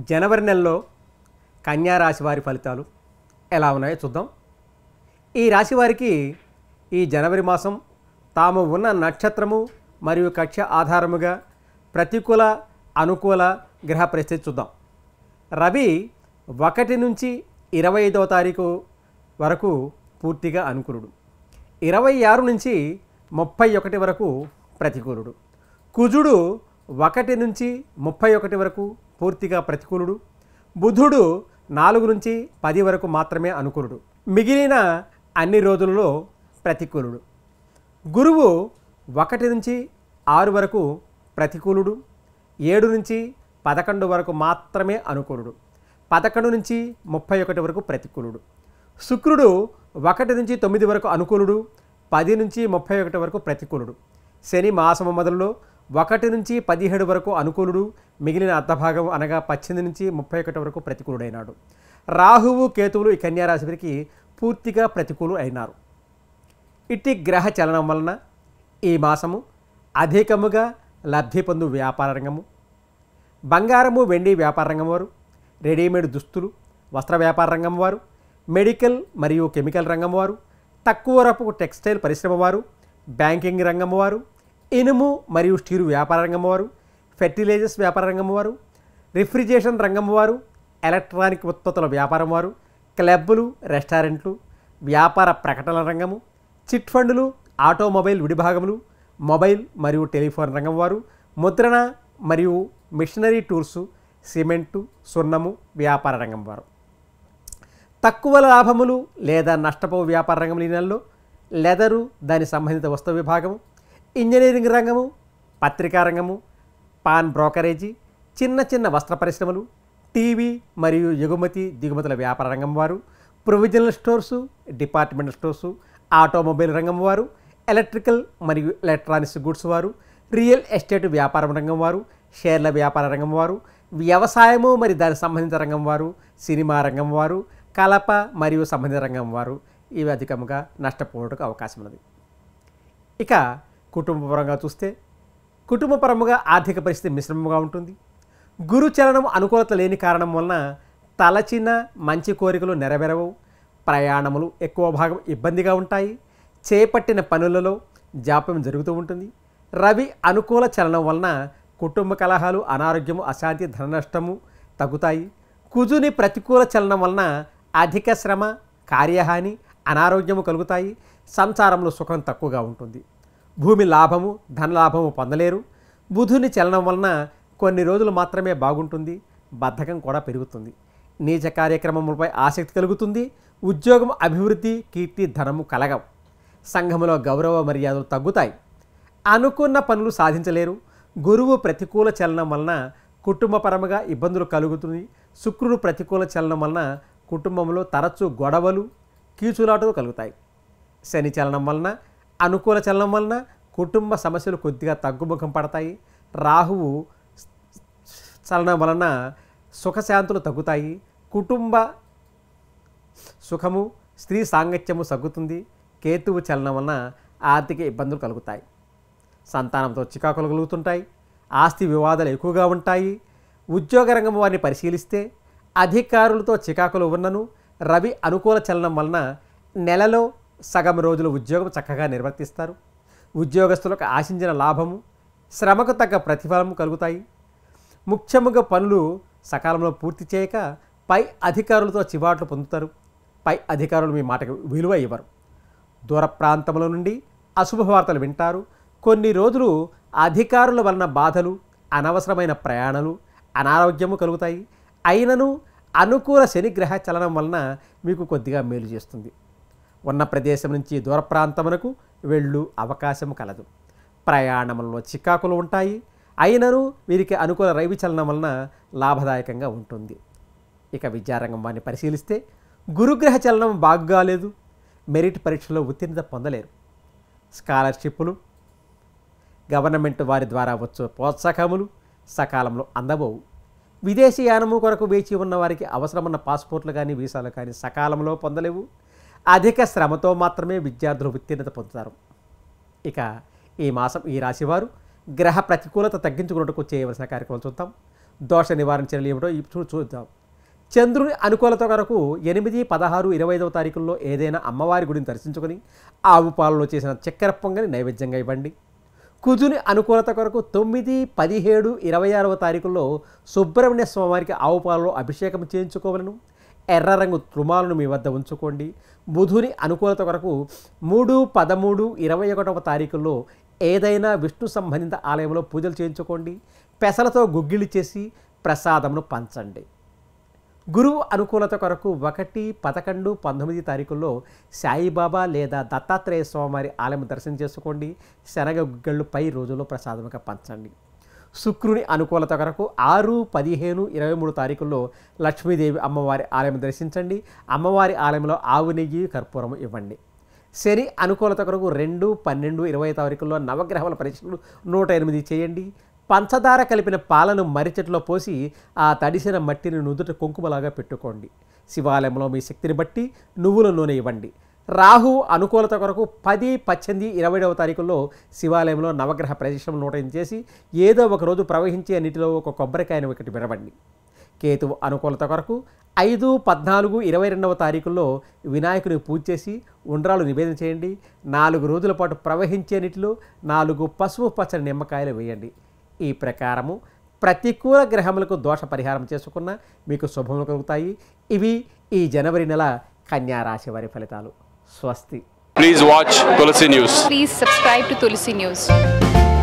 జనవరి నెలలో కన్యా రాశి వారి ఫలితాలు ఎలా ఉన్నాయో చూద్దాం ఈ రాశి వారికి ఈ జనవరి మాసం తాము ఉన్న నక్షత్రము మరియు కక్ష ఆధారముగా ప్రతికూల అనుకూల గ్రహ పరిస్థితి చూద్దాం రవి ఒకటి నుంచి ఇరవై ఐదవ తారీఖు వరకు పూర్తిగా అనుకూలుడు ఇరవై ఆరు నుంచి ముప్పై ఒకటి వరకు ప్రతికూలుడు కుజుడు ఒకటి నుంచి ముప్పై ఒకటి వరకు పూర్తిగా ప్రతికూలుడు బుధుడు నాలుగు నుంచి పది వరకు మాత్రమే అనుకూలుడు మిగిలిన అన్ని రోజులలో ప్రతికూలుడు గురువు ఒకటి నుంచి ఆరు వరకు ప్రతికూలుడు ఏడు నుంచి పదకొండు వరకు మాత్రమే అనుకూలుడు పదకొండు నుంచి ముప్పై ఒకటి వరకు ప్రతికూలుడు శుక్రుడు ఒకటి నుంచి తొమ్మిది వరకు అనుకూలుడు పది నుంచి ముప్పై ఒకటి వరకు ప్రతికూలుడు శని మాసము మొదలులో ఒకటి నుంచి పదిహేడు వరకు అనుకూలుడు మిగిలిన అర్ధభాగం అనగా పద్దెనిమిది నుంచి ముప్పై ఒకటి వరకు ప్రతికూలుడైనాడు రాహువు కేతువులు ఈ కన్యారాశి వారికి పూర్తిగా ప్రతికూలు అయినారు ఇట్టి గ్రహ చలనం వలన ఈ మాసము అధికముగా లబ్ధి పొందు వ్యాపార రంగము బంగారము వెండి వ్యాపార రంగం వారు రెడీమేడ్ దుస్తులు వస్త్ర వ్యాపార రంగం వారు మెడికల్ మరియు కెమికల్ రంగం వారు తక్కువ రపు టెక్స్టైల్ పరిశ్రమ వారు బ్యాంకింగ్ రంగం వారు ఇనుము మరియు స్టీలు వ్యాపార రంగం వారు ఫెర్టిలైజర్స్ వ్యాపార రంగం వారు రిఫ్రిజిరేషన్ రంగం వారు ఎలక్ట్రానిక్ ఉత్పత్తుల వ్యాపారం వారు క్లబ్బులు రెస్టారెంట్లు వ్యాపార ప్రకటనల రంగము చిట్ ఫండ్లు ఆటోమొబైల్ విడిభాగములు మొబైల్ మరియు టెలిఫోన్ రంగం వారు ముద్రణ మరియు మిషనరీ టూల్స్ సిమెంటు సున్నము వ్యాపార రంగం వారు తక్కువ లాభములు లేదా నష్టపోవు వ్యాపార రంగం ఈ నెలలో లెదరు దాని సంబంధిత వస్తు విభాగము ఇంజనీరింగ్ రంగము పత్రికా రంగము పాన్ బ్రోకరేజీ చిన్న చిన్న వస్త్ర పరిశ్రమలు టీవీ మరియు ఎగుమతి దిగుమతుల వ్యాపార రంగం వారు provisional stores departmental stores automobile రంగం వారు ఎలక్ట్రికల్ మరియు ఎలక్ట్రానిక్స్ గుడ్స్ వారు రియల్ ఎస్టేట్ వ్యాపారం రంగం వారు షేర్ల వ్యాపార రంగం వారు వ్యవసాయము మరియు దానికి సంబంధిత రంగం వారు సినిమా రంగం వారు కలప మరియు సంబంధిత రంగం వారు ఇవి అధికంగా నష్టపోవడానికి అవకాశం ఉన్నది ఇక కుటుంబపరంగా చూస్తే కుటుంబపరముగా ఆర్థిక పరిస్థితి మిశ్రమంగా ఉంటుంది గురు చలనం అనుకూలత లేని కారణం వలన తలచిన మంచి కోరికలు నెరవేరవు ప్రయాణములు ఎక్కువ భాగం ఇబ్బందిగా ఉంటాయి చేపట్టిన పనులలో జాప్యం జరుగుతూ ఉంటుంది రవి అనుకూల చలనం వలన కుటుంబ కలహాలు అనారోగ్యము అశాంతి ధన నష్టము తగ్గుతాయి కుజుని ప్రతికూల చలనం వలన అధిక శ్రమ కార్యహాని అనారోగ్యము కలుగుతాయి సంసారంలో సుఖం తక్కువగా ఉంటుంది భూమి లాభము ధన లాభము పొందలేరు బుధుని చలనం వలన కొన్ని రోజులు మాత్రమే బాగుంటుంది బద్ధకం కూడా పెరుగుతుంది నీచ కార్యక్రమములపై ఆసక్తి కలుగుతుంది ఉద్యోగం అభివృద్ధి కీర్తి ధనము కలగవు సంఘములో గౌరవ మర్యాదలు తగ్గుతాయి అనుకున్న పనులు సాధించలేరు గురువు ప్రతికూల చలనం వలన కుటుంబపరముగా ఇబ్బందులు కలుగుతుంది శుక్రుడు ప్రతికూల చలనం వలన కుటుంబంలో తరచూ గొడవలు కీచులాటలు కలుగుతాయి శని చలనం వలన అనుకూల చలనం వలన కుటుంబ సమస్యలు కొద్దిగా తగ్గుముఖం పడతాయి రాహువు చలనం వలన సుఖశాంతులు తగ్గుతాయి కుటుంబ సుఖము స్త్రీ సాంగత్యము తగ్గుతుంది కేతువు చలనం వలన ఆర్థిక ఇబ్బందులు కలుగుతాయి సంతానంతో చికాకులు కలుగుతుంటాయి ఆస్తి వివాదాలు ఎక్కువగా ఉంటాయి ఉద్యోగ రంగం వారిని పరిశీలిస్తే అధికారులతో చికాకులు ఉన్నను రవి అనుకూల చలనం వలన నెలలో సగం రోజులు ఉద్యోగం చక్కగా నిర్వర్తిస్తారు ఉద్యోగస్తులకు ఆశించిన లాభము శ్రమకు తగ్గ ప్రతిఫలం కలుగుతాయి ముఖ్యముగా పనులు సకాలంలో పూర్తి చేయక పై అధికారులతో చివాట్లు పొందుతారు పై అధికారులు మీ మాటకు విలువ ఇవ్వరు దూర ప్రాంతముల నుండి అశుభ వార్తలు వింటారు కొన్ని రోజులు అధికారుల వలన బాధలు అనవసరమైన ప్రయాణాలు అనారోగ్యము కలుగుతాయి అయినను అనుకూల శనిగ్రహ చలనం వలన మీకు కొద్దిగా మేలు చేస్తుంది ఉన్న ప్రదేశం నుంచి దూర ప్రాంతమునకు వెళ్ళు అవకాశం కలదు ప్రయాణంలో చికాకులు ఉంటాయి అయినను వీరికి అనుకూల రైవి చలనం వలన లాభదాయకంగా ఉంటుంది ఇక విద్యారంగం వారిని పరిశీలిస్తే గురుగ్రహ చలనం బాగా లేదు మెరిట్ పరీక్షలో ఉత్తీర్ణత పొందలేరు స్కాలర్షిప్లు గవర్నమెంట్ వారి ద్వారా వచ్చే ప్రోత్సాహములు సకాలంలో అందబోవు విదేశీ యానము కొరకు వేచి ఉన్న వారికి అవసరమున్న పాస్పోర్ట్లు కానీ వీసాలు కానీ సకాలంలో పొందలేవు అధిక శ్రమతో మాత్రమే విద్యార్థులు ఉత్తీర్ణత పొందుతారు ఇక ఈ మాసం ఈ రాశివారు గ్రహ ప్రతికూలత తగ్గించుకున్నట్టుకు చేయవలసిన కార్యక్రమం చూద్దాం దోష నివారణ చర్యలు ఏమిటో ఇప్పుడు చూద్దాం చంద్రుని అనుకూలత కొరకు ఎనిమిది పదహారు ఇరవై ఐదవ తారీఖుల్లో ఏదైనా అమ్మవారి గుడిని దర్శించుకొని ఆవు పాలలో చేసిన చక్కెర పొంగని నైవేద్యంగా ఇవ్వండి కుజుని అనుకూలత కొరకు తొమ్మిది పదిహేడు ఇరవై ఆరవ తారీఖుల్లో సుబ్రహ్మణ్య స్వామివారికి ఆవు పాలలో అభిషేకం చేయించుకోవలను ఎర్ర రంగు త్రుమాలను మీ వద్ద ఉంచుకోండి బుధుని అనుకూలత కొరకు మూడు పదమూడు ఇరవై ఒకటవ తారీఖుల్లో ఏదైనా విష్ణు సంబంధిత ఆలయంలో పూజలు చేయించుకోండి పెసలతో గుగ్గిలి చేసి ప్రసాదమును పంచండి గురువు అనుకూలత కొరకు ఒకటి పదకొండు పంతొమ్మిది తారీఖుల్లో సాయిబాబా లేదా దత్తాత్రేయ స్వామివారి ఆలయం దర్శనం చేసుకోండి శనగ గుగ్గళ్ళు పై రోజుల్లో ప్రసాదముగా పంచండి శుక్రుని అనుకూలత కొరకు ఆరు పదిహేను ఇరవై మూడు తారీఖుల్లో లక్ష్మీదేవి అమ్మవారి ఆలయం దర్శించండి అమ్మవారి ఆలయంలో ఆవు నెయ్యి కర్పూరం ఇవ్వండి శని అనుకూలత కొరకు రెండు పన్నెండు ఇరవై తారీఖుల్లో నవగ్రహముల పరీక్షలు నూట ఎనిమిది చేయండి పంచదార కలిపిన పాలను మరిచెట్లో పోసి ఆ తడిసిన మట్టిని నుదుట కుంకుమలాగా పెట్టుకోండి శివాలయంలో మీ శక్తిని బట్టి నువ్వుల నూనె ఇవ్వండి రాహు అనుకూలత కొరకు పది పద్దెనిమిది ఇరవైడవ తారీఖుల్లో శివాలయంలో నవగ్రహ ప్రదక్షిణం నూట ఎనిమిది చేసి ఏదో ఒక రోజు ప్రవహించే నీటిలో ఒక కొబ్బరికాయను ఒకటి విడవండి కేతువు అనుకూలత కొరకు ఐదు పద్నాలుగు ఇరవై రెండవ తారీఖుల్లో వినాయకుని పూజ చేసి ఉండ్రాలు నివేదన చేయండి నాలుగు రోజుల పాటు ప్రవహించే నీటిలో నాలుగు పసుపు పచ్చని నిమ్మకాయలు వేయండి ఈ ప్రకారము ప్రతికూల గ్రహములకు దోష పరిహారం చేసుకున్న మీకు శుభములు కలుగుతాయి ఇవి ఈ జనవరి నెల కన్యా రాశి వారి ఫలితాలు స్వస్తి Please watch Tulsi News. Please subscribe to Tulsi News.